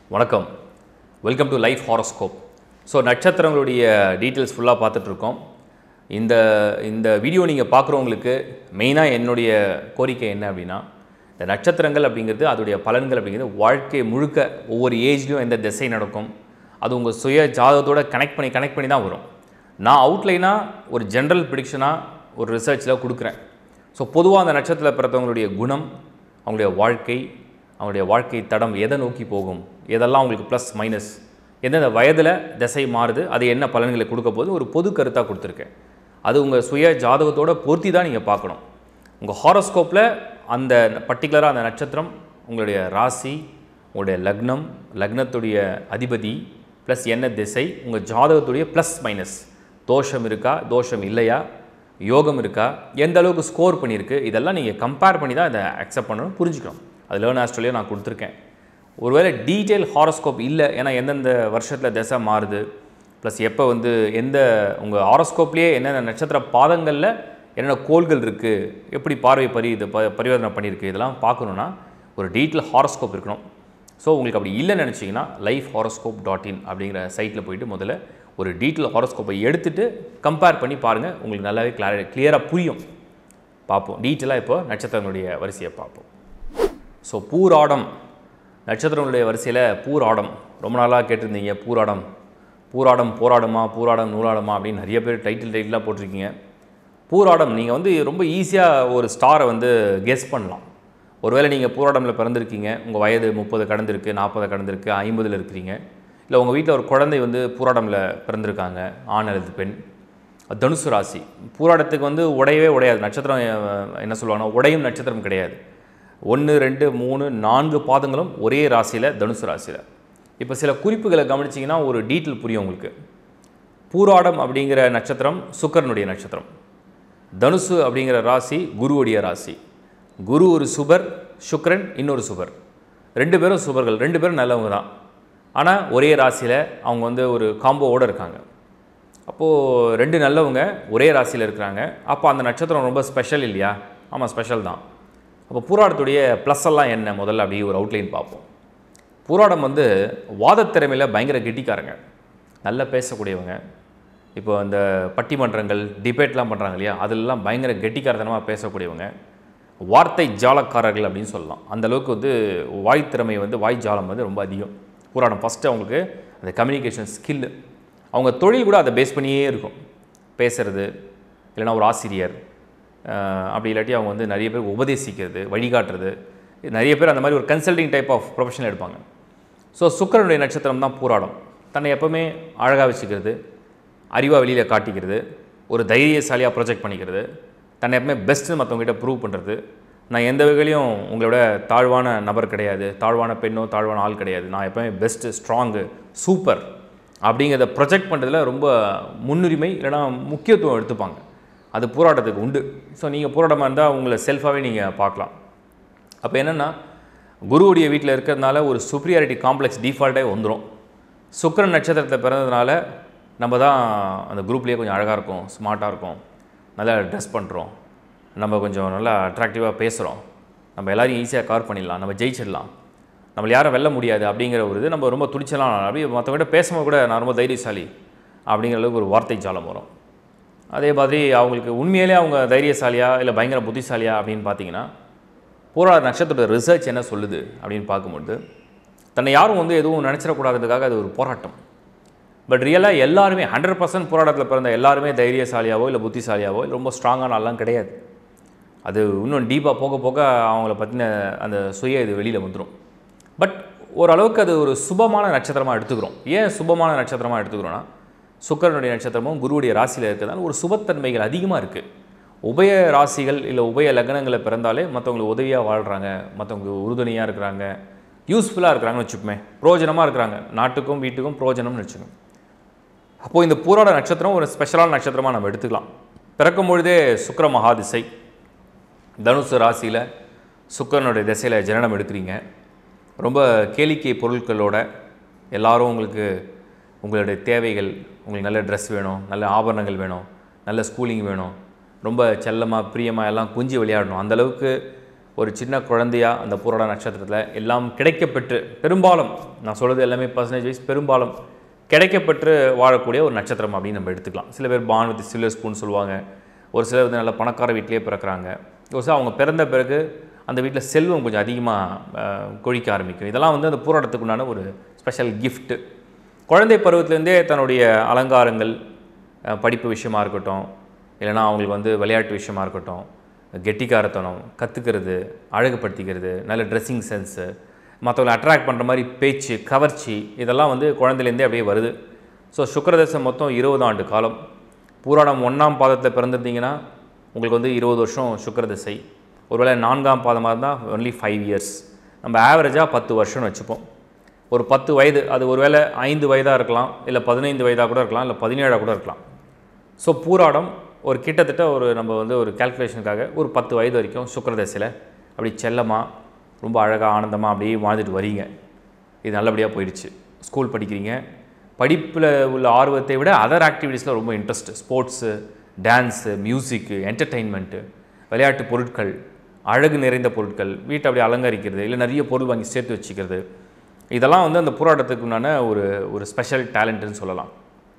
வணக்கம் welcome to life horoscope so நட்சத்திரங்களுடைய details ஃபுல்லாக பார்த்துட்ருக்கோம் இந்த இந்த வீடியோ நீங்கள் பார்க்குறவங்களுக்கு மெயினாக என்னுடைய கோரிக்கை என்ன அப்படின்னா இந்த நட்சத்திரங்கள் அப்படிங்கிறது அதோடைய பலன்கள் அப்படிங்கிறது வாழ்க்கை முழுக்க ஒவ்வொரு ஏஜ்லேயும் எந்த திசை நடக்கும் அது உங்கள் சுய ஜாதகத்தோட கனெக்ட் பண்ணி கனெக்ட் பண்ணி தான் வரும் நான் அவுட்லைனாக ஒரு ஜென்ரல் ப்ரிடிக்ஷனாக ஒரு ரிசர்ச்சில் கொடுக்குறேன் ஸோ பொதுவாக அந்த நட்சத்திரத்தில் பிறந்தவங்களுடைய குணம் அவங்களுடைய வாழ்க்கை அவங்களுடைய வாழ்க்கை தடம் எதை நோக்கி போகும் எதெல்லாம் அவங்களுக்கு ப்ளஸ் மைனஸ் எந்தெந்த வயதில் திசை மாறுது அது என்ன பலன்களை கொடுக்க போது ஒரு பொது கருத்தாக கொடுத்துருக்கேன் அது உங்கள் சுய ஜாதகத்தோட பொருத்தி தான் நீங்கள் பார்க்கணும் உங்கள் ஹாரோஸ்கோப்பில் அந்த பர்டிகுலராக அந்த நட்சத்திரம் உங்களுடைய ராசி உங்களுடைய லக்னம் லக்னத்துடைய அதிபதி ப்ளஸ் என்ன திசை உங்கள் ஜாதகத்துடைய ப்ளஸ் மைனஸ் தோஷம் இருக்கா தோஷம் இல்லையா யோகம் இருக்கா எந்த அளவுக்கு ஸ்கோர் பண்ணியிருக்கு இதெல்லாம் நீங்கள் கம்பேர் பண்ணி தான் இதை அக்செப்ட் பண்ணணும் புரிஞ்சுக்கணும் அது லேர்ன் ஆஸ்ட்ரேலியா நான் கொடுத்துருக்கேன் ஒருவேளை டீட்டெயில் ஹாரோஸ்கோப் இல்லை ஏன்னா எந்தெந்த வருஷத்தில் திசை மாறுது ப்ளஸ் எப்போ வந்து எந்த உங்கள் ஹாரோஸ்கோப்லேயே என்னென்ன நட்சத்திர பாதங்களில் என்னென்ன கோள்கள் இருக்குது எப்படி பார்வை பரி இது ப பரிவர்த்தனை பண்ணியிருக்கு இதெல்லாம் பார்க்கணுன்னா ஒரு டீட்டெயில் ஹாரோஸ்கோப் இருக்கணும் ஸோ உங்களுக்கு அப்படி இல்லைன்னு நினச்சிங்கன்னா லைஃப் ஹாரோஸ்கோப் டாட் இன் அப்படிங்கிற சைட்டில் போயிட்டு முதல்ல ஒரு டீட்டெயில் ஹாரோஸ்கோப்பை எடுத்துகிட்டு கம்பேர் பண்ணி பாருங்கள் உங்களுக்கு நல்லாவே கிளாரி கிளியராக புரியும் பார்ப்போம் டீட்டெயிலாக இப்போ நட்சத்திரங்களுடைய வரிசையை பார்ப்போம் ஸோ பூராடம் நட்சத்திரங்களுடைய வரிசையில் பூராடம் ரொம்ப நாளாக கேட்டிருந்தீங்க பூராடம் பூராடம் போராடமா பூராடம் நூலாடமா அப்படின்னு நிறைய பேர் டைட்டில் டைட்டிலாக போட்டிருக்கீங்க பூராடம் நீங்கள் வந்து ரொம்ப ஈஸியாக ஒரு ஸ்டாரை வந்து கெஸ் பண்ணலாம் ஒருவேளை நீங்கள் பூராடமில் பிறந்திருக்கீங்க உங்கள் வயது முப்பது கடந்திருக்கு நாற்பது கடந்திருக்கு ஐம்பதில் இருக்கிறீங்க இல்லை உங்கள் வீட்டில் ஒரு குழந்தை வந்து பூராடமில் பிறந்திருக்காங்க ஆண் அல்லது பெண் தனுசு ராசி பூராடத்துக்கு வந்து உடையவே உடையாது நட்சத்திரம் அஹ், என்ன சொல்லுவாங்கன்னா உடையும் நட்சத்திரம் கிடையாது ஒன்று ரெண்டு மூணு நான்கு பாதங்களும் ஒரே ராசியில் தனுசு ராசியில் இப்போ சில குறிப்புகளை கவனிச்சிங்கன்னா ஒரு டீட்டெயில் புரியும் உங்களுக்கு பூராடம் அப்படிங்கிற நட்சத்திரம் சுக்கரனுடைய நட்சத்திரம் தனுசு அப்படிங்கிற ராசி குருவுடைய ராசி குரு ஒரு சுபர் சுக்கிரன் இன்னொரு சுபர் ரெண்டு பேரும் சுபர்கள் ரெண்டு பேரும் நல்லவங்க தான் ஆனால் ஒரே ராசியில் அவங்க வந்து ஒரு காம்போவோடு இருக்காங்க அப்போது ரெண்டு நல்லவங்க ஒரே ராசியில் இருக்கிறாங்க அப்போ அந்த நட்சத்திரம் ரொம்ப ஸ்பெஷல் இல்லையா ஆமாம் ஸ்பெஷல் தான் அப்போ பூராடத்துடைய ப்ளஸ் எல்லாம் என்ன முதல்ல அப்படி ஒரு அவுட்லைன் பார்ப்போம் பூராடம் வந்து வாதத்திறமையில் பயங்கர கெட்டிக்காரங்க நல்லா பேசக்கூடியவங்க இப்போ இந்த பட்டிமன்றங்கள் டிபேட்லாம் பண்ணுறாங்க இல்லையா அதெல்லாம் பயங்கர கெட்டிக்காரத்தனமாக பேசக்கூடியவங்க வார்த்தை ஜாலக்காரர்கள் அப்படின்னு சொல்லலாம் அந்த அளவுக்கு வந்து வாய் திறமை வந்து வாய் ஜாலம் வந்து ரொம்ப அதிகம் பூராடம் ஃபஸ்ட்டு அவங்களுக்கு அந்த கம்யூனிகேஷன் ஸ்கில்லு அவங்க தொழில் கூட அதை பேஸ் பண்ணியே இருக்கும் பேசுறது இல்லைன்னா ஒரு ஆசிரியர் அஹ், அப்படி இல்லாட்டி அவங்க வந்து நிறைய பேர் உபதேசிக்கிறது வழிகாட்டுறது நிறைய பேர் அந்த மாதிரி ஒரு கன்சல்டிங் டைப் ஆஃப் ப்ரொஃபஷனல் எடுப்பாங்க ஸோ சுக்கிரனுடைய நட்சத்திரம் தான் பூராடம் தன்னை எப்பவுமே அழகாக வச்சுக்கிறது அறிவாக வெளியில் காட்டிக்கிறது ஒரு தைரியசாலியாக ப்ரொஜெக்ட் பண்ணிக்கிறது தன்னை எப்பவுமே பெஸ்ட்டுன்னு மற்றவங்ககிட்ட ப்ரூவ் பண்ணுறது நான் எந்த வகையிலையும் உங்களோட தாழ்வான நபர் கிடையாது தாழ்வான பெண்ணோ தாழ்வான ஆள் கிடையாது நான் எப்பவுமே பெஸ்ட்டு ஸ்ட்ராங்கு சூப்பர் அப்படிங்கிறத ப்ரொஜெக்ட் பண்ணுறதுல ரொம்ப முன்னுரிமை இல்லைன்னா முக்கியத்துவம் எடுத்துப்பாங்க அது போராட்டத்துக்கு உண்டு ஸோ நீங்கள் போராட்டமாக இருந்தால் உங்களை செல்ஃபாகவே நீங்கள் பார்க்கலாம் அப்போ என்னென்னா குருவுடைய வீட்டில் இருக்கிறதுனால ஒரு சுப்ரியாரிட்டி காம்ப்ளெக்ஸ் டிஃபால்ட்டே வந்துடும் சுக்கிரன் நட்சத்திரத்தில் பிறந்ததுனால நம்ம தான் அந்த குரூப்லேயே கொஞ்சம் அழகாக இருக்கும் ஸ்மார்ட்டாக இருக்கும் நல்லா ட்ரெஸ் பண்ணுறோம் நம்ம கொஞ்சம் நல்லா அட்ராக்டிவாக பேசுகிறோம் நம்ம எல்லாரையும் ஈஸியாக கவர் பண்ணிடலாம் நம்ம ஜெயிச்சிடலாம் நம்மளை யாரும் வெல்ல முடியாது அப்படிங்கிற ஒரு இது நம்ம ரொம்ப துடிச்சலாம் அப்படியே மற்றவங்ககிட்ட பேசும்போது கூட நான் ரொம்ப தைரியசாலி அப்படிங்கிற அளவுக்கு ஒரு வார்த்தை ஜாலம் வரும் அதே மாதிரி அவங்களுக்கு உண்மையிலே அவங்க தைரியசாலியா இல்லை பயங்கர புத்திசாலியா அப்படின்னு பார்த்தீங்கன்னா போராட நட்சத்திரோட ரிசர்ச் என்ன சொல்லுது அப்படின்னு பார்க்கும்போது தன்னை யாரும் வந்து எதுவும் நினச்சிடக்கூடாதுக்காக அது ஒரு போராட்டம் பட் ரியலாக எல்லாருமே ஹண்ட்ரட் பர்சன்ட் போராட்டத்தில் பிறந்த எல்லாருமே தைரியசாலியாவோ இல்லை புத்திசாலியாவோ இல்லை ரொம்ப ஸ்ட்ராங்கான ஆள்லாம் கிடையாது அது இன்னும் டீப்பாக போக போக அவங்கள பற்றின அந்த சுய இது வெளியில் வந்துடும் பட் ஓரளவுக்கு அது ஒரு சுபமான நட்சத்திரமாக எடுத்துக்கிறோம் ஏன் சுபமான நட்சத்திரமாக எடுத்துக்கிறோன்னா சுக்கிரனுடைய நட்சத்திரமும் குருவுடைய ராசியில் இருக்கிறதால ஒரு சுபத்தன்மைகள் அதிகமாக இருக்குது உபய ராசிகள் இல்லை உபய லக்னங்களில் பிறந்தாலே மற்றவங்களுக்கு உதவியாக வாழ்கிறாங்க மற்றவங்க உறுதுணையாக இருக்கிறாங்க யூஸ்ஃபுல்லாக இருக்கிறாங்கன்னு வச்சுப்போமே பிரோஜனமாக இருக்கிறாங்க நாட்டுக்கும் வீட்டுக்கும் பிரோஜனம்னு வச்சுக்கோங்க அப்போது இந்த பூராட நட்சத்திரம் ஒரு ஸ்பெஷலான நட்சத்திரமாக நம்ம எடுத்துக்கலாம் பிறக்கும் பொழுதே சுக்கிர மகாதிசை தனுசு ராசியில் சுக்கிரனுடைய திசையில் ஜனனம் எடுக்கிறீங்க ரொம்ப கேளிக்கை பொருட்களோட எல்லாரும் உங்களுக்கு உங்களுடைய தேவைகள் உங்களுக்கு நல்ல ட்ரெஸ் வேணும் நல்ல ஆபரணங்கள் வேணும் நல்ல ஸ்கூலிங் வேணும் ரொம்ப செல்லமாக பிரியமாக எல்லாம் குஞ்சு விளையாடணும் அந்த அளவுக்கு ஒரு சின்ன குழந்தையா அந்த பூராட நட்சத்திரத்தில் எல்லாம் கிடைக்கப்பெற்று பெரும்பாலும் நான் சொல்கிறது எல்லாமே பர்சன்டேஜ் வைஸ் பெரும்பாலும் கிடைக்கப்பெற்று வாழக்கூடிய ஒரு நட்சத்திரம் அப்படின்னு நம்ம எடுத்துக்கலாம் சில பேர் பான் வித் சில்வர் ஸ்பூன் சொல்லுவாங்க ஒரு சிலர் வந்து நல்ல பணக்கார வீட்டிலேயே பிறக்கிறாங்க ஒரு சில அவங்க பிறந்த பிறகு அந்த வீட்டில் செல்வம் கொஞ்சம் அதிகமாக கொழிக்க ஆரம்பிக்கும் இதெல்லாம் வந்து அந்த பூராடத்துக்கு உண்டான ஒரு ஸ்பெஷல் gift குழந்தை பருவத்திலேருந்தே தன்னுடைய அலங்காரங்கள் அஹ், படிப்பு விஷயமா இருக்கட்டும் இல்லைன்னா அவங்களுக்கு வந்து விளையாட்டு விஷயமா இருக்கட்டும் கெட்டிக்காரத்தனம் கற்றுக்கிறது அழகுபடுத்திக்கிறது நல்ல ட்ரெஸ்ஸிங் சென்ஸு மற்றவங்களை அட்ராக்ட் பண்ணுற மாதிரி பேச்சு கவர்ச்சி இதெல்லாம் வந்து குழந்தையிலேருந்தே அப்படியே வருது ஸோ சுக்கரதசம் மொத்தம் இருபது ஆண்டு காலம் பூராடம் ஒன்றாம் பாதத்தில் பிறந்திருந்தீங்கன்னா உங்களுக்கு வந்து இருபது வருஷம் சுக்கரதசை ஒருவேளை நான்காம் பாதமாக இருந்தால் ஒன்லி ஃபைவ் இயர்ஸ் நம்ம ஆவரேஜாக பத்து வருஷம்னு வச்சுப்போம் ஒரு பத்து வயது அது ஒருவேளை ஐந்து வயதாக இருக்கலாம் இல்லை பதினைந்து வயதாக கூட இருக்கலாம் இல்லை பதினேழாக கூட இருக்கலாம் ஸோ பூராடம் ஒரு கிட்டத்தட்ட ஒரு நம்ம வந்து ஒரு கால்குலேஷனுக்காக ஒரு பத்து வயது வரைக்கும் சுக்கரதசையில் அப்படி செல்லமாக ரொம்ப அழகாக ஆனந்தமாக அப்படியே வாழ்ந்துட்டு வரீங்க இது நல்லபடியாக போயிடுச்சு ஸ்கூல் படிக்கிறீங்க படிப்பில் உள்ள ஆர்வத்தை விட அதர் ஆக்டிவிட்டீஸில் ரொம்ப interest sports dance music entertainment விளையாட்டு பொருட்கள் அழகு நிறைந்த பொருட்கள் வீட்டை அப்படியே அலங்கரிக்கிறது இல்லை நிறைய பொருள் வாங்கி சேர்த்து வச்சுக்கிறது இதெல்லாம் வந்து அந்த போராட்டத்துக்கு உண்டான ஒரு ஒரு ஸ்பெஷல் டேலண்ட்டுன்னு சொல்லலாம்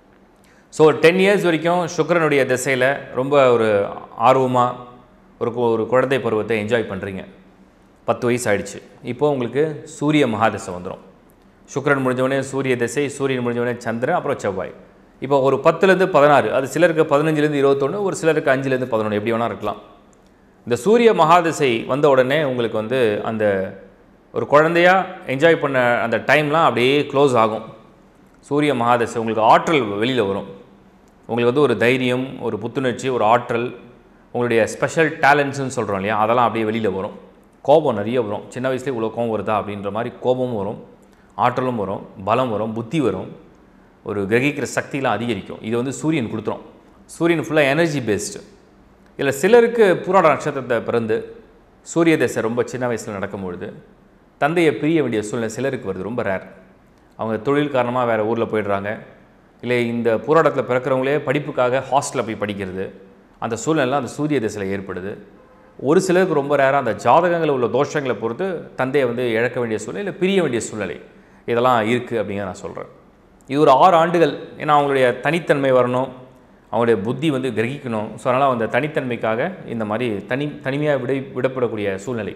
ஸோ டென் இயர்ஸ் வரைக்கும் சுக்கிரனுடைய திசையில் ரொம்ப ஒரு ஆர்வமாக ஒரு கு- ஒரு குழந்தை பருவத்தை என்ஜாய் பண்ணுறீங்க பத்து வயசு ஆயிடுச்சு இப்போது உங்களுக்கு சூரிய மகாதசை வந்துடும் சுக்கிரன் முடிஞ்சவொடனே சூரிய திசை சூரியன் முடிஞ்சவொடனே சந்திரன் அப்புறம் செவ்வாய் இப்போ ஒரு பத்துலேருந்து பதினாறு அது சிலருக்கு பதினஞ்சுலேருந்து இருபத்தொன்று ஒரு சிலருக்கு அஞ்சுலேருந்து பதினொன்று எப்படி வேணால் இருக்கலாம் இந்த சூரிய மகாதிசை வந்த உடனே உங்களுக்கு வந்து அந்த ஒரு குழந்தையா என்ஜாய் பண்ண அந்த டைம்லாம் அப்படியே க்ளோஸ் ஆகும் சூரிய மகாதசை உங்களுக்கு ஆற்றல் வெளியில் வரும் உங்களுக்கு வந்து ஒரு தைரியம் ஒரு புத்துணர்ச்சி ஒரு ஆற்றல் உங்களுடைய ஸ்பெஷல் டேலண்ட்ஸ்னு சொல்கிறோம் இல்லையா அதெல்லாம் அப்படியே வெளியில் வரும் கோபம் நிறைய வரும் சின்ன வயசுலேயே இவ்வளோ கோபம் வருதா அப்படின்ற மாதிரி கோபமும் வரும் ஆற்றலும் வரும் பலம் வரும் புத்தி வரும் ஒரு கிரகிக்கிற சக்தியெலாம் அதிகரிக்கும் இது வந்து சூரியன் கொடுத்துரும் சூரியன் ஃபுல்லாக எனர்ஜி பேஸ்டு இல்லை சிலருக்கு பூராட நட்சத்திரத்தை பிறந்து சூரிய தசை ரொம்ப சின்ன வயசில் நடக்கும்பொழுது தந்தையை பிரிய வேண்டிய சூழ்நிலை சிலருக்கு வருது ரொம்ப ரேர் அவங்க தொழில் காரணமாக வேறு ஊரில் போயிடுறாங்க இல்லை இந்த பூராடத்தில் பிறக்கிறவங்களே படிப்புக்காக ஹாஸ்டலில் போய் படிக்கிறது அந்த சூழ்நிலை அந்த சூரிய திசையில் ஏற்படுது ஒரு சிலருக்கு ரொம்ப ரேராக அந்த ஜாதகங்களில் உள்ள தோஷங்களை பொறுத்து தந்தையை வந்து இழக்க வேண்டிய சூழ்நிலை இல்லை பிரிய வேண்டிய சூழ்நிலை இதெல்லாம் இருக்குது அப்படிங்கிற நான் சொல்கிறேன் இது ஒரு ஆறு ஆண்டுகள் ஏன்னா அவங்களுடைய தனித்தன்மை வரணும் அவங்களுடைய புத்தி வந்து கிரகிக்கணும் ஸோ அதனால் அந்த தனித்தன்மைக்காக இந்த மாதிரி தனி தனிமையாக விடை விடப்படக்கூடிய சூழ்நிலை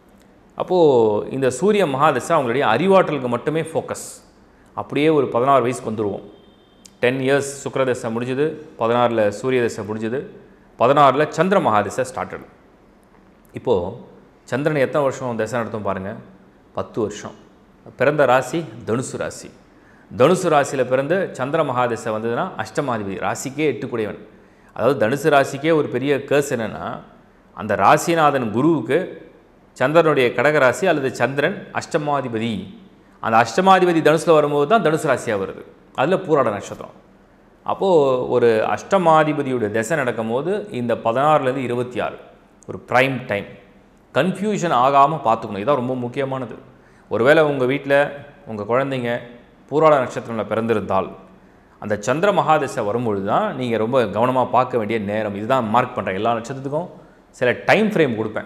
அப்போது இந்த சூரிய மகாதசை அவங்களுடைய அறிவாற்றலுக்கு மட்டுமே ஃபோக்கஸ் அப்படியே ஒரு பதினாறு வயசுக்கு வந்துடுவோம் டென் இயர்ஸ் சுக்கிரதசை முடிஞ்சுது பதினாறில் சூரிய தசை முடிஞ்சுது பதினாறில் சந்திர மகாதசை ஸ்டார்டட் இப்போது சந்திரன் எத்தனை வருஷம் தசை நடத்தும் பாருங்கள் பத்து வருஷம் பிறந்த ராசி தனுசு ராசி தனுசு ராசியில் பிறந்து சந்திர மகாதசை வந்ததுன்னா அஷ்டமாதிபதி ராசிக்கே எட்டுக்குடையவன் அதாவது தனுசு ராசிக்கே ஒரு பெரிய கேர்ஸ் என்னென்னா அந்த ராசிநாதன் குருவுக்கு சந்திரனுடைய கடகராசி அல்லது சந்திரன் அஷ்டமாதிபதி அந்த அஷ்டமாதிபதி தனுசில் வரும்போது தான் தனுசு ராசியாக வருது அதில் பூராட நட்சத்திரம் அப்போது ஒரு அஷ்டமாதிபதியோட திசை நடக்கும்போது இந்த பதினாறுலேருந்து இருபத்தி ஆறு ஒரு ப்ரைம் டைம் கன்ஃபியூஷன் ஆகாமல் பார்த்துக்கணும் இதான் ரொம்ப முக்கியமானது ஒருவேளை உங்கள் வீட்டில் உங்கள் குழந்தைங்க பூராட நட்சத்திரத்தில் பிறந்திருந்தால் அந்த சந்திர மகாதசை வரும்பொழுது தான் நீங்கள் ரொம்ப கவனமாக பார்க்க வேண்டிய நேரம் இதுதான் மார்க் பண்ணுறேன் எல்லா நட்சத்திரத்துக்கும் சில டைம் ஃப்ரேம் கொடுப்பேன்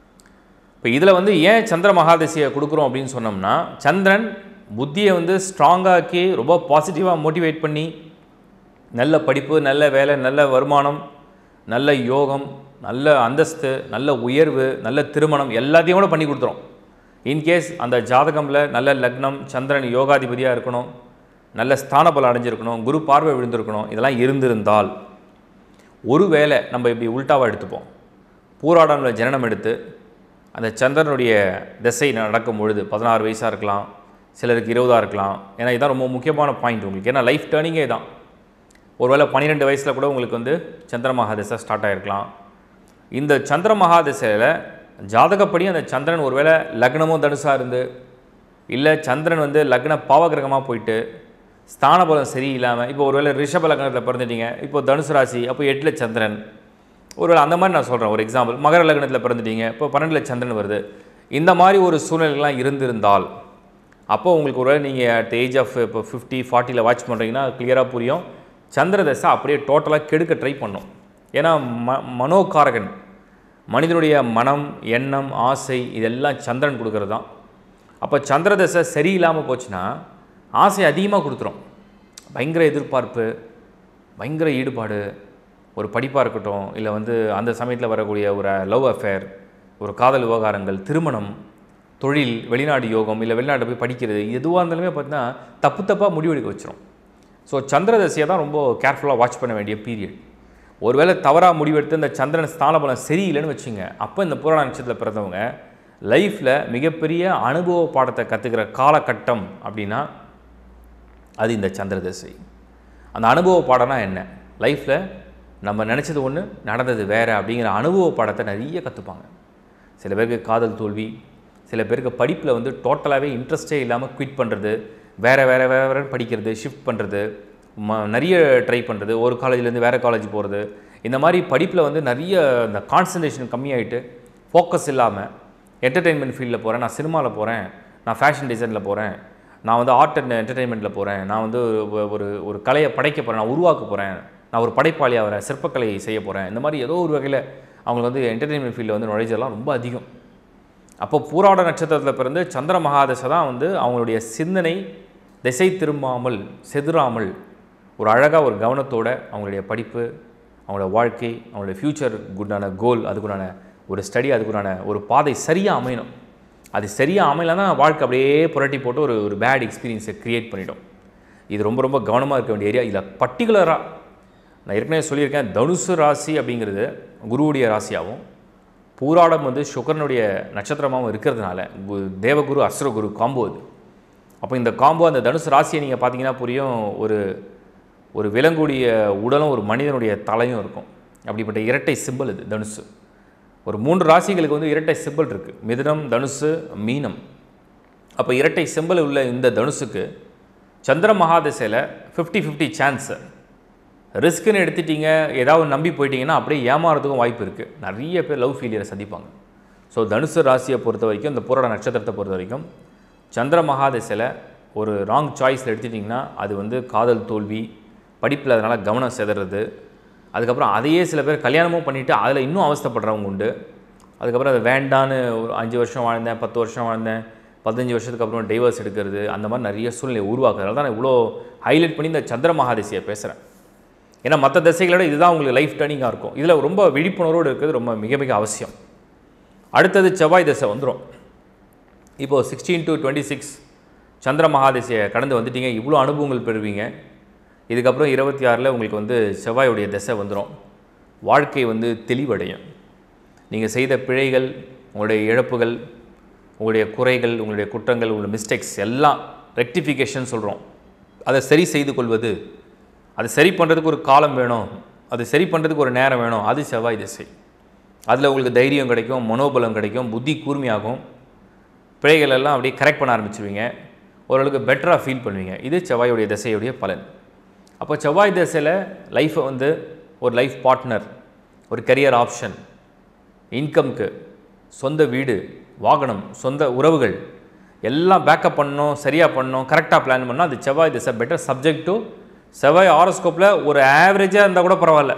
இப்போ இதில் வந்து ஏன் சந்திர மகாதசியை கொடுக்குறோம் அப்படின்னு சொன்னோம்னா சந்திரன் புத்தியை வந்து ஸ்ட்ராங்காக்கி ரொம்ப பாசிட்டிவாக மோட்டிவேட் பண்ணி நல்ல படிப்பு நல்ல வேலை நல்ல வருமானம் நல்ல யோகம் நல்ல அந்தஸ்து நல்ல உயர்வு நல்ல திருமணம் எல்லாத்தையும் கூட பண்ணி கொடுத்துரும் இன்கேஸ் அந்த ஜாதகமில் நல்ல லக்னம் சந்திரன் யோகாதிபதியாக இருக்கணும் நல்ல ஸ்தான பலம் அடைஞ்சிருக்கணும் குரு பார்வை விழுந்திருக்கணும் இதெல்லாம் இருந்திருந்தால் ஒருவேளை நம்ம இப்படி உல்டாவாக எடுத்துப்போம் பூராடமில் ஜனனம் எடுத்து அந்த சந்திரனுடைய திசை நடக்கும் பொழுது பதினாறு வயசாக இருக்கலாம் சிலருக்கு இருபதாக இருக்கலாம் ஏன்னா இதுதான் ரொம்ப முக்கியமான பாயிண்ட் உங்களுக்கு ஏன்னா லைஃப் டேர்னிங்கே தான் ஒருவேளை பன்னிரெண்டு வயசில் கூட உங்களுக்கு வந்து சந்திர மகாதசை ஸ்டார்ட் ஆகிருக்கலாம் இந்த சந்திர மகாதசையில் ஜாதகப்படி அந்த சந்திரன் ஒருவேளை லக்னமும் தனுசாக இருந்து இல்லை சந்திரன் வந்து லக்ன பாவகிரகமாக போயிட்டு ஸ்தான பலம் சரியில்லாமல் இப்போ ஒருவேளை ரிஷப லக்னத்தில் பிறந்துட்டீங்க இப்போ தனுசு ராசி அப்போ எட்டில் சந்திரன் ஒருவேளை அந்த மாதிரி நான் சொல்கிறேன் ஒரு எக்ஸாம்பிள் மகர லக்னத்தில் பிறந்துட்டீங்க இப்போ பன்னெண்டில் சந்திரன் வருது இந்த மாதிரி ஒரு சூழ்நிலைகள்லாம் இருந்திருந்தால் அப்போ உங்களுக்கு ஒருவேளை நீங்கள் அட் ஏஜ் ஆஃப் இப்போ ஃபிஃப்டி ஃபார்ட்டியில் வாட்ச் பண்ணுறீங்கன்னா கிளியராக புரியும் சந்திர தசை அப்படியே டோட்டலாக கெடுக்க ட்ரை பண்ணும் ஏன்னா ம மனோகாரகன் மனிதனுடைய மனம் எண்ணம் ஆசை இதெல்லாம் சந்திரன் கொடுக்கறது தான் அப்போ சந்திர தசை சரியில்லாமல் போச்சுன்னா ஆசை அதிகமாக கொடுத்துரும் பயங்கர எதிர்பார்ப்பு பயங்கர ஈடுபாடு ஒரு படிப்பாக இருக்கட்டும் இல்லை வந்து அந்த சமயத்தில் வரக்கூடிய ஒரு லவ் அஃபேர் ஒரு காதல் விவகாரங்கள் திருமணம் தொழில் வெளிநாடு யோகம் இல்லை வெளிநாட்டு போய் படிக்கிறது எதுவாக இருந்தாலுமே பார்த்தீங்கன்னா தப்பு தப்பாக முடிவெடுக்க வச்சிரும் ஸோ சந்திர தசையை தான் ரொம்ப கேர்ஃபுல்லாக வாட்ச் பண்ண வேண்டிய பீரியட் ஒருவேளை தவறாக முடிவெடுத்து இந்த சந்திரன் ஸ்தானபலம் சரியில்லைன்னு வச்சுங்க அப்போ இந்த புராண நட்சத்திரத்தில் பிறந்தவங்க லைஃப்பில் மிகப்பெரிய அனுபவ பாடத்தை கற்றுக்கிற காலகட்டம் அப்படின்னா அது இந்த சந்திர தசை அந்த அனுபவ பாடம்னா என்ன லைஃப்பில் நம்ம நினச்சது ஒன்று நடந்தது வேறு அப்படிங்கிற அனுபவ பாடத்தை நிறைய கற்றுப்பாங்க சில பேருக்கு காதல் தோல்வி சில பேருக்கு படிப்பில் வந்து டோட்டலாகவே இன்ட்ரெஸ்டே இல்லாமல் குவிட் பண்ணுறது வேறு வேறு வேறு வேறு படிக்கிறது ஷிஃப்ட் பண்ணுறது ம நிறைய ட்ரை பண்ணுறது ஒரு காலேஜ்லேருந்து வேறு காலேஜ் போகிறது இந்த மாதிரி படிப்பில் வந்து நிறைய இந்த கான்சன்ட்ரேஷன் கம்மியாயிட்டு ஃபோக்கஸ் இல்லாமல் என்டர்டெயின்மெண்ட் ஃபீல்டில் போகிறேன் நான் சினிமாவில் போகிறேன் நான் ஃபேஷன் டிசைனில் போகிறேன் நான் வந்து ஆர்ட் அண்ட் என்டர்டெயின்மெண்ட்டில் போகிறேன் நான் வந்து ஒரு- ஒரு ஒரு கலையை படைக்க போகிறேன் நான் உருவாக்க போகிறேன் நான் ஒரு படைப்பாளி ஆகிறேன் சிற்பக்கலை செய்ய போகிறேன் இந்த மாதிரி ஏதோ ஒரு வகையில் அவங்களுக்கு வந்து என்டர்டெயின்மெண்ட் ஃபீல்டில் வந்து நுழைஞ்சதெல்லாம் ரொம்ப அதிகம் அப்போ பூராட நட்சத்திரத்தில் பிறந்து சந்திர மகாதசை தான் வந்து அவங்களுடைய சிந்தனை திசை திரும்பாமல் செதுறாமல் ஒரு அழகாக ஒரு கவனத்தோட அவங்களுடைய படிப்பு அவங்களோட வாழ்க்கை அவங்களுடைய ஃப்யூச்சர் குண்டான கோல் அதுக்குண்டான ஒரு ஸ்டடி அதுக்குண்டான ஒரு பாதை சரியாக அமையணும் அது சரியாக அமையலன்னா வாழ்க்கை அப்படியே புரட்டி போட்டு ஒரு ஒரு பேட் எக்ஸ்பீரியன்ஸை க்ரியேட் பண்ணிடும் இது ரொம்ப ரொம்ப கவனமாக இருக்க வேண்டிய ஏரியா இதில் பர்டிகுலராக நான் ஏற்கனவே சொல்லியிருக்கேன் தனுசு ராசி அப்படிங்கிறது குருவுடைய ராசியாகவும் பூராடம் வந்து சுக்கரனுடைய நட்சத்திரமாகவும் இருக்கிறதுனால கு- தேவகுரு அசுரகுரு காம்போ அது அப்போ இந்த காம்போ அந்த தனுசு ராசியை நீங்கள் பார்த்தீங்கன்னா புரியும் ஒரு ஒரு விலங்குடைய உடலும் ஒரு மனிதனுடைய தலையும் இருக்கும் அப்படிப்பட்ட இரட்டை சிம்பல் இது தனுசு ஒரு மூன்று ராசிகளுக்கு வந்து இரட்டை சிம்பல் இருக்குது மிதுனம் தனுசு மீனம் அப்போ இரட்டை சிம்பல் உள்ள இந்த தனுசுக்கு சந்திர மகாதிசையில் ஃபிஃப்டி ஃபிஃப்டி சான்ஸு ரிஸ்க்குன்னு எடுத்துட்டீங்க ஏதாவது நம்பி போயிட்டீங்கன்னா அப்படியே ஏமாறதுக்கும் வாய்ப்பு இருக்குது நிறைய பேர் லவ் ஃபெயிலியரை சந்திப்பாங்க ஸோ தனுசு ராசியை பொறுத்த வரைக்கும் இந்த புரட நட்சத்திரத்தை பொறுத்த வரைக்கும் சந்திர மகாதிசையில் ஒரு ராங் சாய்ஸில் எடுத்துட்டிங்கன்னா அது வந்து காதல் தோல்வி படிப்பில் அதனால் கவனம் செதறது அதுக்கப்புறம் அதையே சில பேர் கல்யாணமும் பண்ணிவிட்டு அதில் இன்னும் அவஸ்தைப்படுறவங்க உண்டு அதுக்கப்புறம் அது வேண்டான்னு ஒரு அஞ்சு வருஷம் வாழ்ந்தேன் பத்து வருஷம் வாழ்ந்தேன் பதினஞ்சு வருஷத்துக்கு அப்புறம் டைவர்ஸ் எடுக்கிறது அந்த மாதிரி நிறைய சூழ்நிலை உருவாக்குறது அதனால தான் நான் இவ்வளோ ஹைலைட் பண்ணி இந்த சந்திர மகாதிசையை பேசுகிறேன் ஏன்னா மற்ற திசைகளோட இதுதான் உங்களுக்கு லைஃப் டர்னிங்காக இருக்கும் இதில் ரொம்ப விழிப்புணர்வோடு இருக்கிறது ரொம்ப மிக மிக அவசியம் அடுத்தது செவ்வாய் திசை வந்துடும் இப்போது சிக்ஸ்டீன் டு டுவெண்ட்டி சிக்ஸ் சந்திர மகாதிசையை கடந்து வந்துட்டீங்க இவ்வளோ அனுபவங்கள் பெறுவீங்க இதுக்கப்புறம் இருபத்தி ஆறில் உங்களுக்கு வந்து செவ்வாயுடைய திசை வந்துடும் வாழ்க்கை வந்து தெளிவடையும் நீங்கள் செய்த பிழைகள் உங்களுடைய இழப்புகள் உங்களுடைய குறைகள் உங்களுடைய குற்றங்கள் உங்களுடைய மிஸ்டேக்ஸ் எல்லாம் ரெக்டிஃபிகேஷன் சொல்கிறோம் அதை சரி செய்து கொள்வது அதை சரி பண்ணுறதுக்கு ஒரு காலம் வேணும் அது சரி பண்ணுறதுக்கு ஒரு நேரம் வேணும் அது செவ்வாய் திசை அதில் உங்களுக்கு தைரியம் கிடைக்கும் மனோபலம் கிடைக்கும் புத்தி கூர்மையாகும் பிழைகள் எல்லாம் அப்படியே கரெக்ட் பண்ண ஆரம்பிச்சிருவீங்க ஓரளவுக்கு பெட்டராக ஃபீல் பண்ணுவீங்க இது செவ்வாயுடைய திசையுடைய பலன் அப்போ செவ்வாய் திசையில் லைஃப்பை வந்து ஒரு லைஃப் பார்ட்னர் ஒரு கரியர் ஆப்ஷன் இன்கம்க்கு சொந்த வீடு வாகனம் சொந்த உறவுகள் எல்லாம் பேக்கப் பண்ணணும் சரியாக பண்ணணும் கரெக்டாக பிளான் பண்ணால் அது செவ்வாய் திசை பெட்டர் சப்ஜெக்ட் டு செவ்வாய் ஆரோஸ்கோப்பில் ஒரு ஆவரேஜாக இருந்தால் கூட பரவாயில்ல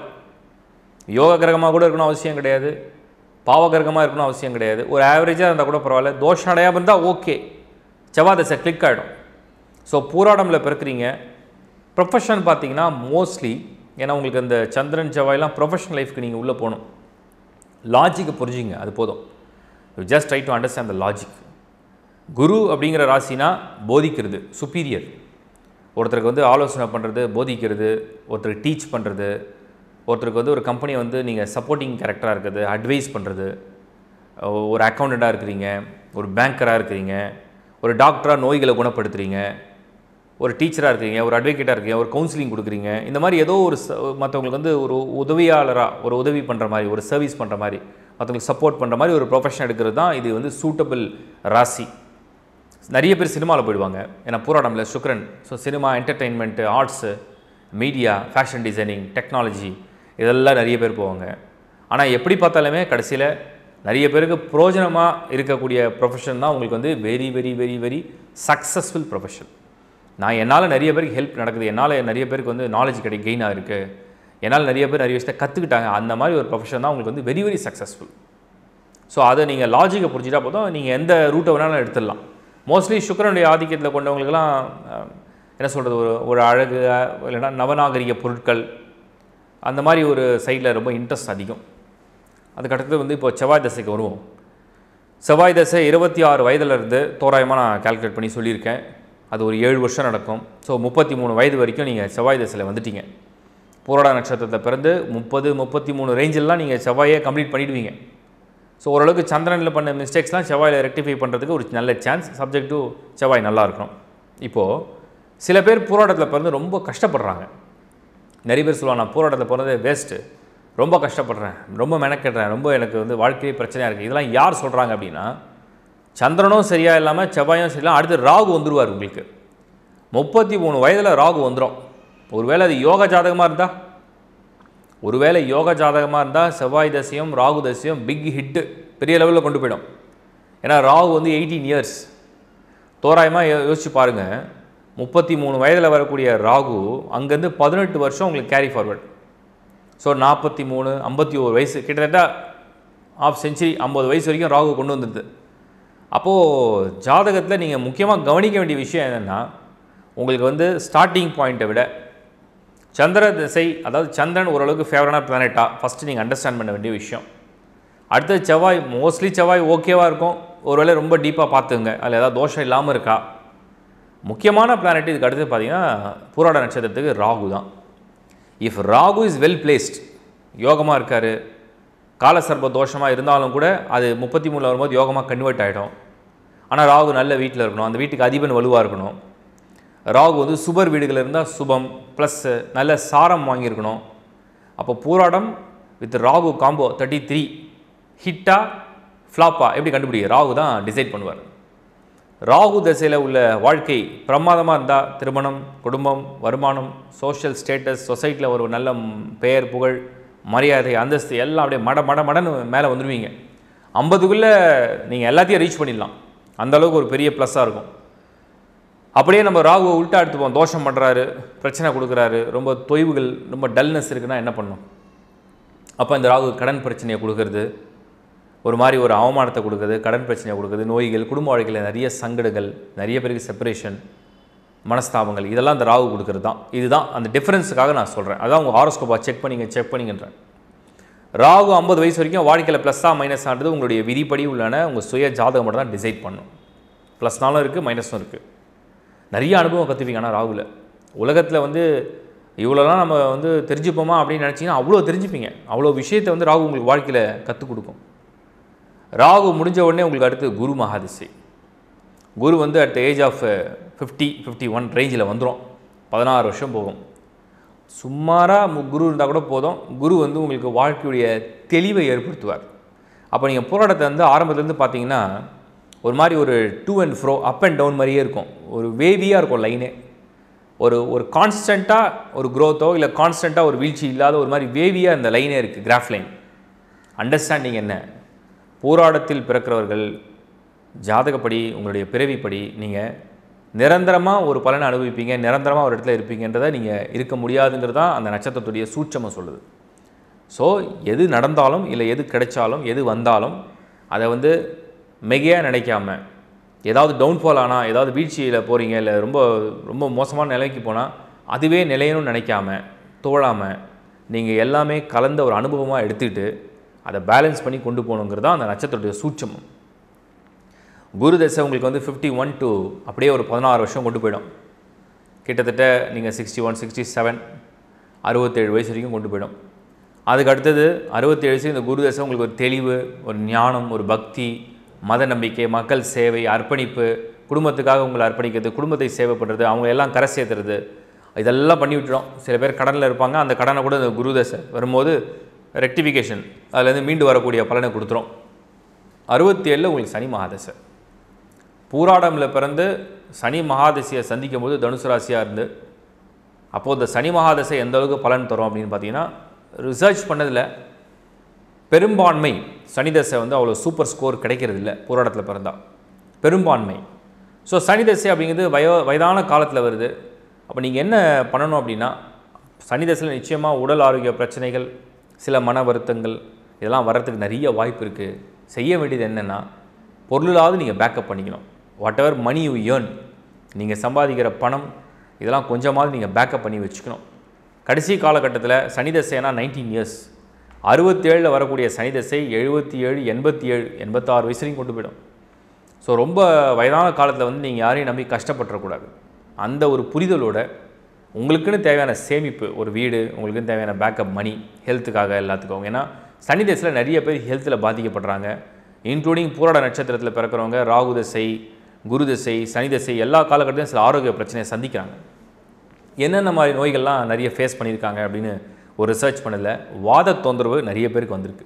யோக கிரகமாக கூட இருக்கணும் அவசியம் கிடையாது பாவ கிரகமாக இருக்கணும் அவசியம் கிடையாது ஒரு ஆவரேஜாக இருந்தால் கூட பரவாயில்ல தோஷம் அடையாமல் இருந்தால் ஓகே செவ்வாய் திசை கிளிக் ஆகிடும் ஸோ பூராடம்ல பிறக்கிறீங்க ப்ரொஃபஷன் பார்த்தீங்கன்னா மோஸ்ட்லி ஏன்னா உங்களுக்கு அந்த சந்திரன் செவ்வாயெல்லாம் ப்ரொஃபஷனல் லைஃப்க்கு நீங்கள் உள்ளே போகணும் லாஜிக்கை புரிஞ்சுங்க அது போதும் you just try to understand the logic குரு அப்படிங்கிற ராசினா போதிக்கிறது சுப்பீரியர் ஒருத்தருக்கு வந்து ஆலோசனை பண்ணுறது போதிக்கிறது ஒருத்தருக்கு டீச் பண்ணுறது ஒருத்தருக்கு வந்து ஒரு கம்பெனி வந்து நீங்கள் சப்போர்ட்டிங் கேரக்டராக இருக்குது அட்வைஸ் பண்ணுறது ஒரு அக்கௌண்டண்ட்டாக இருக்கிறீங்க ஒரு பேங்கராக இருக்கிறீங்க ஒரு டாக்டராக நோய்களை குணப்படுத்துறீங்க ஒரு டீச்சராக இருக்கீங்க ஒரு அட்வொகேட்டாக இருக்கீங்க ஒரு கவுன்சிலிங் கொடுக்குறீங்க இந்த மாதிரி ஏதோ ஒரு ச- மற்றவங்களுக்கு வந்து ஒரு உதவியாளராக ஒரு உதவி பண்ணுற மாதிரி ஒரு சர்வீஸ் பண்ணுற மாதிரி மற்றவங்களுக்கு சப்போர்ட் பண்ணுற மாதிரி ஒரு ப்ரொஃபஷன் எடுக்கிறது தான் இது வந்து சூட்டபிள் ராசி நிறைய பேர் சினிமாவில் போயிடுவாங்க ஏன்னா பூராடமில் சுக்ரன் so cinema entertainment arts media fashion designing technology இதெல்லாம் நிறைய பேர் போவாங்க ஆனால் எப்படி பார்த்தாலுமே கடைசியில் நிறைய பேருக்கு பிரயோஜனமாக இருக்கக்கூடிய ப்ரொஃபஷன் தான் உங்களுக்கு வந்து very very very very successful profession நான் என்னால் நிறைய பேருக்கு ஹெல்ப் நடக்குது என்னால் நிறைய பேருக்கு வந்து நாலேஜ் கிடை கெயின் ஆகிருக்கு என்னால் நிறைய பேர் நிறைய விஷயத்தை கற்றுக்கிட்டாங்க அந்த மாதிரி ஒரு ப்ரொஃபஷன் தான் உங்களுக்கு வந்து வெரி வெரி சக்ஸஸ்ஃபுல் ஸோ அதை நீங்கள் லாஜிக்கை புரிஞ்சுட்டா போதும் நீங்கள் எந்த ரூட்டை வேணாலும் எடுத்துடலாம் மோஸ்ட்லி சுக்கிரனுடைய ஆதிக்கத்தில் கொண்டவங்களுக்கெல்லாம் அஹ், என்ன சொல்கிறது ஒரு ஒரு அழகு அஹ், இல்லைன்னா நவநாகரிக பொருட்கள் அந்த மாதிரி ஒரு சைடில் ரொம்ப இன்ட்ரெஸ்ட் அதிகம் அதுக்கடுத்தது வந்து இப்போ செவ்வாய் தசைக்கு வருவோம் செவ்வாய் தசை இருபத்தி ஆறு வயதுலேருந்து தோராயமாக நான் கால்குலேட் பண்ணி சொல்லியிருக்கேன் அது ஒரு ஏழு வருஷம் நடக்கும் ஸோ முப்பத்தி மூணு வயது வரைக்கும் நீங்கள் செவ்வாய் தசையில் வந்துட்டீங்க பூராட நட்சத்திரத்தில் பிறந்து முப்பது முப்பத்தி மூணு ரேஞ்செல்லாம் நீங்கள் செவ்வாயே கம்ப்ளீட் பண்ணிடுவீங்க ஸோ ஓரளவுக்கு சந்திரனில் பண்ண மிஸ்டேக்ஸ்லாம் செவ்வாயில் ரெக்டிஃபை பண்ணுறதுக்கு ஒரு நல்ல சான்ஸ் சப்ஜெக்ட் டு செவ்வாய் நல்லா இருக்கணும் இப்போது சில பேர் போராட்டத்தில் பிறந்து ரொம்ப கஷ்டப்படுறாங்க நிறைய பேர் சொல்லுவாங்க நான் போராட்டத்தில் பிறந்தது வேஸ்ட்டு ரொம்ப கஷ்டப்படுறேன் ரொம்ப மெனக்கெடுறேன் ரொம்ப எனக்கு வந்து வாழ்க்கையே பிரச்சனையாக இருக்குது இதெல்லாம் யார் சொல்கிறாங்க அப்படின்னா சந்திரனும் சரியாக இல்லாமல் செவ்வாயும் சரியில்லாம அடுத்து ராகு வந்துருவார் உங்களுக்கு முப்பத்தி மூணு வயதில் ராகு வந்துடும் ஒருவேளை அது யோக ஜாதகமாக இருந்தால் ஒருவேளை யோக ஜாதகமாக இருந்தால் செவ்வாய் தசையும் ராகு தசையும் பிக் ஹிட்டு பெரிய லெவலில் கொண்டு போயிடும் ஏன்னா ராகு வந்து எயிட்டீன் இயர்ஸ் தோராயமாக யோ- யோசிச்சு பாருங்கள் முப்பத்தி மூணு வயதில் வரக்கூடிய ராகு அங்கேருந்து பதினெட்டு வருஷம் உங்களுக்கு கேரி ஃபார்வர்ட் ஸோ நாற்பத்தி மூணு ஐம்பத்தி ஒரு வயசு கிட்டத்தட்ட ஆஃப் செஞ்சுரி ஐம்பது வயசு வரைக்கும் ராகு கொண்டு வந்துடுது அப்போது ஜாதகத்தில் நீங்கள் முக்கியமாக கவனிக்க வேண்டிய விஷயம் என்னென்னா உங்களுக்கு வந்து ஸ்டார்டிங் பாயிண்ட்டை விட சந்திர திசை அதாவது சந்திரன் ஓரளவுக்கு ஃபேவரான பிளானெட்டா ஃபஸ்ட்டு நீங்கள் அண்டர்ஸ்டாண்ட் பண்ண வேண்டிய விஷயம் அடுத்தது செவ்வாய் மோஸ்ட்லி செவ்வாய் ஓகேவாக இருக்கும் ஒருவேளை ரொம்ப டீப்பாக பார்த்துங்க அதில் ஏதாவது தோஷம் இல்லாமல் இருக்கா முக்கியமான பிளானட் இதுக்கு அடுத்து பார்த்தீங்கன்னா பூராட நட்சத்திரத்துக்கு ராகு தான் இஃப் ராகு இஸ் வெல் பிளேஸ்ட் யோகமாக இருக்கார் காலசர்ப தோஷமாக இருந்தாலும் கூட அது முப்பத்தி மூணில் வரும்போது யோகமாக கன்வெர்ட் ஆகிடும் ஆனால் ராகு நல்ல வீட்டில் இருக்கணும் அந்த வீட்டுக்கு அதிபன் வலுவாக இருக்கணும் ராகு வந்து சுபர் வீடுகள் இருந்தால் சுபம் ப்ளஸ் நல்ல சாரம் வாங்கியிருக்கணும் அப்போ பூராடம் வித் ராகு காம்போ தேர்ட்டி த்ரீ ஹிட்டா ஃப்ளாப்பா எப்படி கண்டுபிடிக்க ராகு தான் டிசைட் பண்ணுவார் ராகு தசையில் உள்ள வாழ்க்கை பிரமாதமாக இருந்தால் திருமணம் குடும்பம் வருமானம் சோஷியல் ஸ்டேட்டஸ் சொசைட்டியில் ஒரு நல்ல ம், பெயர் புகழ் மரியாதை அந்தஸ்து எல்லாம் அப்படியே மட மட மடன்னு மேலே வந்துடுவீங்க ஐம்பதுக்குள்ளே நீங்கள் எல்லாத்தையும் ரீச் பண்ணிடலாம் அந்த அளவுக்கு ஒரு பெரிய ப்ளஸ்ஸாக இருக்கும் அப்படியே நம்ம ராகுவை உள்டா எடுத்துப்போம் தோஷம் பண்ணுறாரு பிரச்சனை கொடுக்குறாரு ரொம்ப தொய்வுகள் ரொம்ப டல்னஸ் இருக்குன்னா என்ன பண்ணும் அப்போ இந்த ராகு கடன் பிரச்சனையை கொடுக்கறது ஒரு மாதிரி ஒரு அவமானத்தை கொடுக்குறது கடன் பிரச்சனையை கொடுக்குறது நோய்கள் குடும்ப வாழ்க்கையில் நிறைய சங்கடங்கள் நிறைய பேருக்கு செப்பரேஷன் மனஸ்தாபங்கள் இதெல்லாம் இந்த ராகு கொடுக்கறது தான் இதுதான் அந்த டிஃப்ரென்ஸுக்காக நான் சொல்கிறேன் அதான் உங்கள் ஹாரோஸ்கோப்பா செக் பண்ணிங்க செக் பண்ணிங்கன்றேன் ராகு ஐம்பது வயசு வரைக்கும் வாழ்க்கையில் ப்ளஸ்ஸாக மைனஸ் ஆனது உங்களுடைய விதிப்படி உள்ளன உங்கள் சுய ஜாதகம் மட்டும் தான் டிசைட் பண்ணும் ப்ளஸ்னாலும் இருக்குது மைனஸும் இருக்குது நிறைய அனுபவம் கற்றுப்பீங்க ஆனால் ராகுல உலகத்தில் வந்து இவ்வளோலாம் நம்ம வந்து தெரிஞ்சுப்போமா அப்படின்னு நினச்சிங்கன்னா அவ்வளோ தெரிஞ்சுப்பீங்க அவ்வளோ விஷயத்தை வந்து ராகு உங்களுக்கு வாழ்க்கையில் கற்றுக் கொடுக்கும் ராகு முடிஞ்ச உடனே உங்களுக்கு அடுத்து குரு மகாதிசை குரு வந்து at age of fifty fifty one ரேஞ்சில் வந்துடும் பதினாறு வருஷம் போகும் சுமாராக மு- குரு இருந்தால் கூட போதும் குரு வந்து உங்களுக்கு வாழ்க்கையுடைய தெளிவை ஏற்படுத்துவார் அப்போ நீங்கள் போராட்டத்தை வந்து ஆரம்பத்துலேருந்து பார்த்தீங்கன்னா ஒரு மாதிரி ஒரு டூ அண்ட் ஃப்ரோ அப் அண்ட் டவுன் மாதிரியே இருக்கும் ஒரு வேவியாக இருக்கும் லைனே ஒரு ஒரு கான்ஸ்டண்ட்டாக ஒரு growth-ஓ இல்லை கான்ஸ்டண்ட்டாக ஒரு வீழ்ச்சி இல்லாத ஒரு மாதிரி வேவியாக இந்த லைனே இருக்குது கிராஃப் லைன் அண்டர்ஸ்டாண்டிங் என்ன போராட்டத்தில் பிறக்கிறவர்கள் ஜாதகப்படி உங்களுடைய பிறவிப்படி நீங்கள் நிரந்தரமாக ஒரு பலனை அனுபவிப்பீங்க நிரந்தரமாக ஒரு இடத்துல இருப்பீங்கன்றதை நீங்கள் இருக்க முடியாதுங்கிறது தான் அந்த நட்சத்திரத்துடைய சூட்சமம் சொல்லுது ஸோ எது நடந்தாலும் இல்லை எது கிடைச்சாலும் எது வந்தாலும் அதை வந்து மிகையாக நினைக்காம ஏதாவது டவுன்ஃபால் ஆனால் ஏதாவது வீழ்ச்சியில் போகிறீங்க இல்லை ரொம்ப ரொம்ப மோசமான நிலைக்கு போனால் அதுவே நிலையணும்னு நினைக்காம தோழாமல் நீங்கள் எல்லாமே கலந்த ஒரு அனுபவமாக எடுத்துக்கிட்டு அதை பேலன்ஸ் பண்ணி கொண்டு போகணுங்கிறது தான் அந்த நட்சத்திரத்துடைய சூட்சமம் குரு தசை உங்களுக்கு வந்து ஃபிஃப்டி ஒன் டு அப்படியே ஒரு பதினாறு வருஷம் கொண்டு போயிடும் கிட்டத்தட்ட நீங்கள் சிக்ஸ்டி ஒன் சிக்ஸ்டி செவன் அறுபத்தேழு வயசு வரைக்கும் கொண்டு போயிடும் அதுக்கு அடுத்தது அறுபத்தேழு வயசு இந்த குரு தசை உங்களுக்கு ஒரு தெளிவு ஒரு ஞானம் ஒரு பக்தி மத நம்பிக்கை மக்கள் சேவை அர்ப்பணிப்பு குடும்பத்துக்காக உங்களை அர்ப்பணிக்கிறது குடும்பத்தை சேவை பண்ணுறது அவங்க எல்லாம் கரை சேர்த்துறது இதெல்லாம் பண்ணி விட்டுரும் சில பேர் கடனில் இருப்பாங்க அந்த கடனை கூட இந்த குரு தசை வரும்போது ரெக்டிஃபிகேஷன் அதுலேருந்து மீண்டு வரக்கூடிய பலனை கொடுத்துரும் அறுபத்தி ஏழில் உங்களுக்கு சனி மகாதசை பூராடமில் பிறந்து சனி மகாதசையை சந்திக்கும் போது தனுசு ராசியாக இருந்து அப்போது இந்த சனி மகாதசை எந்த அளவுக்கு பலன் தரும் அப்படின்னு பார்த்தீங்கன்னா ரிசர்ச் பண்ணதில் பெரும்பான்மை சனி தசை வந்து அவ்வளோ சூப்பர் ஸ்கோர் கிடைக்கிறது இல்லை போராட்டத்தில் பிறந்தா பெரும்பான்மை ஸோ சனி தசை அப்படிங்கிறது வயோ வயதான காலத்தில் வருது அப்போ நீங்கள் என்ன பண்ணணும் அப்படின்னா சனி தசையில் நிச்சயமாக உடல் ஆரோக்கிய பிரச்சனைகள் சில மன வருத்தங்கள் இதெல்லாம் வர்றதுக்கு நிறைய வாய்ப்பு இருக்குது செய்ய வேண்டியது என்னென்னா பொருளாவது நீங்கள் பேக்கப் பண்ணிக்கணும் whatever money you earn நீங்கள் சம்பாதிக்கிற பணம் இதெல்லாம் கொஞ்சமாவது நீங்கள் பேக்கப் பண்ணி வச்சுக்கணும் கடைசி காலகட்டத்தில் சனி தசைனா நைன்டீன் இயர்ஸ் அறுபத்தேழில் வரக்கூடிய சனி தசை எழுபத்தி ஏழு எண்பத்தி ஏழு எண்பத்தாறு வயசுலையும் கொண்டு போயிடும் ஸோ ரொம்ப வயதான காலத்தில் வந்து நீங்கள் யாரையும் நம்பி கஷ்டப்பட்டுறக்கூடாது அந்த ஒரு புரிதலோட உங்களுக்குன்னு தேவையான சேமிப்பு ஒரு வீடு உங்களுக்குன்னு தேவையான பேக்கப் மணி ஹெல்த்துக்காக எல்லாத்துக்கும் ஏன்னா சனி தசையில் நிறைய பேர் ஹெல்த்தில் பாதிக்கப்படுறாங்க இன்க்ளூடிங் பூராட நட்சத்திரத்தில் பிறக்கிறவங்க ராகு தசை குரு தசை சனி தசை எல்லா காலகட்டத்திலும் சில ஆரோக்கிய பிரச்சனையை சந்திக்கிறாங்க என்னென்ன மாதிரி நோய்கள்லாம் நிறைய ஃபேஸ் பண்ணியிருக்காங்க அப்படின்னு ஒரு ரிசர்ச் பண்ணல வாத தொந்தரவு நிறைய பேருக்கு வந்திருக்கு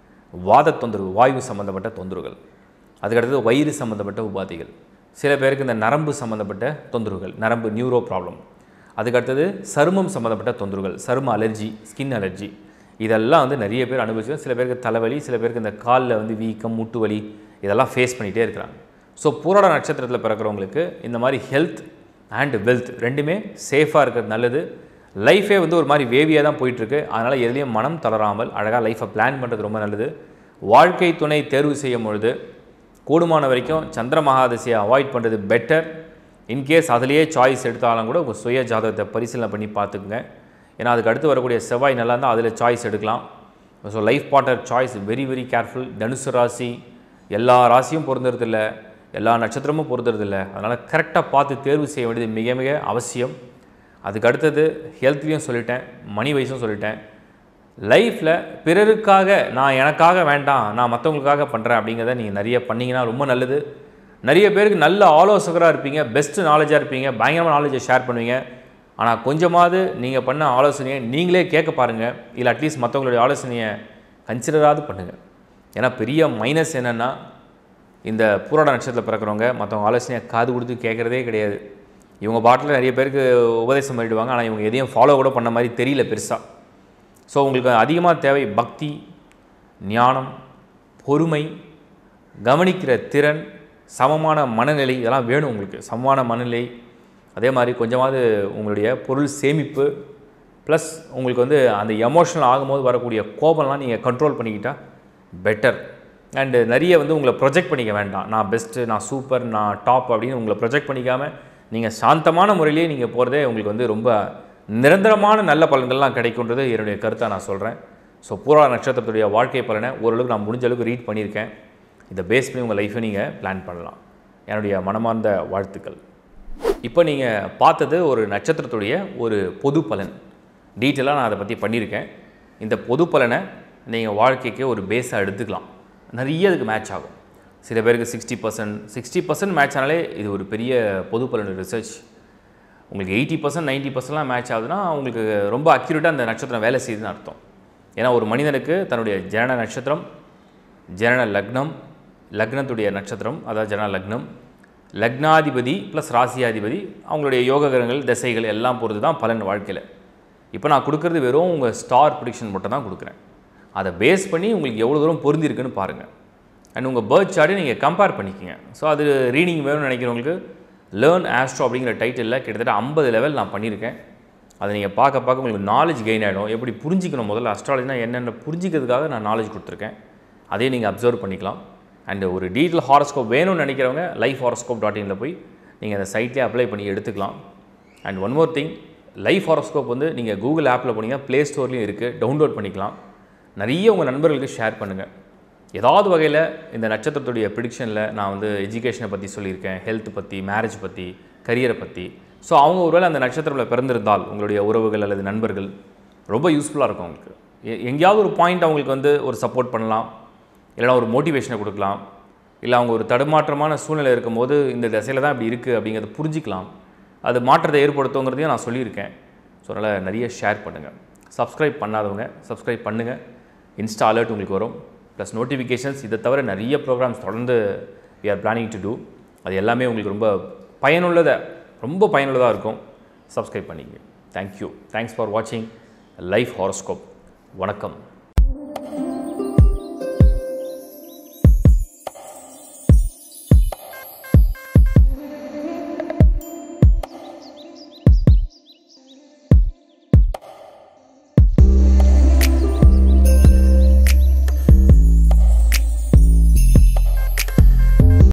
வாத தொந்தரவு வாயு சம்மந்தப்பட்ட தொந்தரவுகள் அதுக்கடுத்தது வயிறு சம்மந்தப்பட்ட உபாதைகள் சில பேருக்கு இந்த நரம்பு சம்மந்தப்பட்ட தொந்தரவுகள் நரம்பு நியூரோ ப்ராப்ளம் அதுக்கடுத்தது சருமம் சம்மந்தப்பட்ட தொந்தரவுகள் சரும அலர்ஜி ஸ்கின் அலர்ஜி இதெல்லாம் வந்து நிறைய பேர் அனுபவிச்சு சில பேருக்கு தலைவலி சில பேருக்கு இந்த காலில் வந்து வீக்கம் முட்டு வலி இதெல்லாம் ஃபேஸ் பண்ணிகிட்டே இருக்கிறாங்க ஸோ பூராட நட்சத்திரத்தில் பிறக்கிறவங்களுக்கு இந்த மாதிரி ஹெல்த் அண்ட் வெல்த் ரெண்டுமே சேஃபாக இருக்கிறது நல்லது லைஃபே வந்து ஒரு மாதிரி வேவியாக தான் போயிட்டுருக்கு அதனால் எதுலேயும் மனம் தளராமல் அழகாக லைஃப்பை பிளான் பண்ணுறது ரொம்ப நல்லது வாழ்க்கை துணை தேர்வு செய்யும் பொழுது கூடுமான வரைக்கும் சந்திர மகாதசியை அவாய்ட் பண்ணுறது பெட்டர் இன்கேஸ் அதுலேயே சாய்ஸ் எடுத்தாலும் கூட உங்கள் சுய ஜாதகத்தை பரிசீலனை பண்ணி பார்த்துக்குங்க ஏன்னா அதுக்கு அடுத்து வரக்கூடிய செவ்வாய் நல்லா இருந்தால் அதில் சாய்ஸ் எடுக்கலாம் so life partner choice very very careful தனுசு ராசி எல்லா ராசியும் பொருந்துறதில்ல எல்லா நட்சத்திரமும் பொருந்துறதில்ல அதனால் கரெக்டாக பார்த்து தேர்வு செய்ய வேண்டியது மிக மிக அவசியம் அதுக்கு அடுத்தது ஹெல்த்லேயும் சொல்லிட்டேன் மணி வைஸும் சொல்லிட்டேன் லைஃப்பில் பிறருக்காக நான் எனக்காக வேண்டாம் நான் மற்றவங்களுக்காக பண்ணுறேன் அப்படிங்கிறத நீங்கள் நிறைய பண்ணீங்கன்னா ரொம்ப நல்லது நிறைய பேருக்கு நல்ல ஆலோசகராக இருப்பீங்க பெஸ்ட் நாலேஜாக இருப்பீங்க பயங்கரமான நாலேஜை ஷேர் பண்ணுவீங்க ஆனால் கொஞ்சமாவது நீங்கள் பண்ண ஆலோசனையை நீங்களே கேட்க பாருங்கள் இல்லை அட்லீஸ்ட் மற்றவங்களுடைய ஆலோசனையை கன்சிடராவது பண்ணுங்கள் ஏன்னா பெரிய மைனஸ் என்னென்னா இந்த பூராட நட்சத்திரத்தில் பிறக்கிறவங்க மற்றவங்க ஆலோசனையை காது கொடுத்து கேட்குறதே கிடையாது இவங்க பாட்டில் நிறைய பேருக்கு உபதேசம் பண்ணிடுவாங்க ஆனால் இவங்க எதையும் ஃபாலோ கூட பண்ண மாதிரி தெரியல பெருசாக ஸோ உங்களுக்கு அதிகமாக தேவை பக்தி ஞானம் பொறுமை கவனிக்கிற திறன் சமமான மனநிலை இதெல்லாம் வேணும் உங்களுக்கு சமமான மனநிலை அதே மாதிரி கொஞ்சமாவது உங்களுடைய பொருள் சேமிப்பு ப்ளஸ் உங்களுக்கு வந்து அந்த எமோஷனல் ஆகும்போது வரக்கூடிய கோபம்லாம் நீங்கள் கண்ட்ரோல் பண்ணிக்கிட்டால் பெட்டர் அண்டு நிறைய வந்து உங்களை ப்ரொஜெக்ட் பண்ணிக்க வேண்டாம் நான் பெஸ்ட்டு நான் சூப்பர் நான் டாப் அப்படின்னு உங்களை ப்ரொஜெக்ட் பண்ணிக்காமல் நீங்கள் சாந்தமான முறையிலேயே நீங்கள் போகிறதே உங்களுக்கு வந்து ரொம்ப நிரந்தரமான நல்ல பலன்கள்லாம் கிடைக்குன்றது என்னுடைய கருத்தை நான் சொல்கிறேன் ஸோ பூரா நட்சத்திரத்துடைய வாழ்க்கை பலனை ஓரளவுக்கு நான் முடிஞ்ச அளவுக்கு ரீட் பண்ணியிருக்கேன் இதை பேஸ் பண்ணி உங்கள் லைஃப்பை நீங்கள் பிளான் பண்ணலாம் என்னுடைய மனமார்ந்த வாழ்த்துக்கள் இப்போ நீங்கள் பார்த்தது ஒரு நட்சத்திரத்துடைய ஒரு பொது பலன் டீட்டெயிலாக நான் அதை பற்றி பண்ணியிருக்கேன் இந்த பொது பலனை நீங்கள் வாழ்க்கைக்கு ஒரு பேஸாக எடுத்துக்கலாம் நிறைய அதுக்கு மேட்ச் ஆகும் சில பேருக்கு sixty percent sixty percent match ஆனாலே இது ஒரு பெரிய பொது பலன் ரிசர்ச் உங்களுக்கு எயிட்டி பர்சன்ட் நைன்ட்டி பர்சன்ட்லாம் மேட்ச் ஆகுதுன்னா உங்களுக்கு ரொம்ப அக்யூரேட்டாக அந்த நட்சத்திரம் வேலை செய்யுதுன்னு அர்த்தம் ஏன்னா ஒரு மனிதனுக்கு தன்னுடைய ஜனன நட்சத்திரம் ஜனன லக்னம் லக்னத்துடைய நட்சத்திரம் அதாவது ஜனன லக்னம் லக்னாதிபதி ப்ளஸ் ராசியாதிபதி அவங்களுடைய யோககரங்கள் திசைகள் எல்லாம் பொறுத்து தான் பலன் வாழ்க்கையில் இப்போ நான் கொடுக்குறது வெறும் உங்கள் ஸ்டார் ப்ரிடிக்ஷன் மட்டும் தான் கொடுக்குறேன் அதை பேஸ் பண்ணி உங்களுக்கு எவ்வளோ தூரம் பொருந்திருக்குன்னு பாருங்கள் அண்ட் உங்கள் பேர்த் சார்ட்டை நீங்கள் கம்பேர் பண்ணிக்கோங்க ஸோ அது ரீடிங் வேணும்னு நினைக்கிறவங்களுக்கு லேர்ன் ஆஸ்ட்ரோ அப்படிங்கிற டைட்டிலில் கிட்டத்தட்ட ஐம்பது லெவல் நான் பண்ணியிருக்கேன் அதை நீங்கள் பார்க்க பார்க்க உங்களுக்கு நாலேஜ் கெயின் ஆகிடும் எப்படி புரிஞ்சிக்கணும் முதல்ல அஸ்ட்ராலஜினா என்னென்ன புரிஞ்சிக்கிறதுக்காக நான் நாலேஜ் கொடுத்துருக்கேன் அதையும் நீங்கள் அப்சர்வ் பண்ணிக்கலாம் அண்ட் ஒரு டீட்டெயில் ஹாரோஸ்கோப் வேணும்னு நினைக்கிறவங்க லைஃப் ஹாரோஸ்கோப் டாட் இனில் போய் நீங்கள் அந்த சைட்லேயே அப்ளை பண்ணி எடுத்துக்கலாம் and one more thing life horoscope வந்து நீங்கள் கூகுள் ஆப்பில் போனீங்கன்னா ப்ளே ஸ்டோர்லேயும் இருக்குது டவுன்லோட் பண்ணிக்கலாம் நிறைய உங்கள் நண்பர்களுக்கு ஷேர் பண்ணுங்கள் ஏதாவது வகையில் இந்த நட்சத்திரத்துடைய ப்ரிடிக்ஷனில் நான் வந்து எஜுகேஷனை பற்றி சொல்லியிருக்கேன் ஹெல்த் பற்றி மேரேஜ் பற்றி கரியரை பற்றி ஸோ அவங்க ஒருவேளை அந்த நட்சத்திரத்தில் பிறந்திருந்தால் உங்களுடைய உறவுகள் அல்லது நண்பர்கள் ரொம்ப யூஸ்ஃபுல்லாக இருக்கும் அவங்களுக்கு எ- எங்கேயாவது ஒரு பாயிண்ட் அவங்களுக்கு வந்து ஒரு சப்போர்ட் பண்ணலாம் இல்லைனா ஒரு மோட்டிவேஷனை கொடுக்கலாம் இல்லை அவங்க ஒரு தடுமாற்றமான சூழ்நிலை இருக்கும்போது இந்த திசையில் தான் இப்படி இருக்குது அப்படிங்கிறத புரிஞ்சிக்கலாம் அது மாற்றத்தை ஏற்படுத்துங்கிறதையும் நான் சொல்லியிருக்கேன் ஸோ அதனால் நிறைய ஷேர் பண்ணுங்கள் சப்ஸ்கிரைப் பண்ணாதவங்க சப்ஸ்கிரைப் பண்ணுங்கள் இன்ஸ்டா அலர்ட் உங்களுக்கு வரும் ப்ளஸ் நோட்டிஃபிகேஷன்ஸ் இதை தவிர நிறைய ப்ரோக்ராம்ஸ் தொடர்ந்து we are planning to do அது எல்லாமே உங்களுக்கு ரொம்ப பயனுள்ளதை ரொம்ப பயனுள்ளதாக இருக்கும் சப்ஸ்கிரைப் பண்ணிங்க தேங்க்யூ தேங்க்ஸ் ஃபார் வாட்சிங் லைஃப் ஹாரோஸ்கோப் வணக்கம்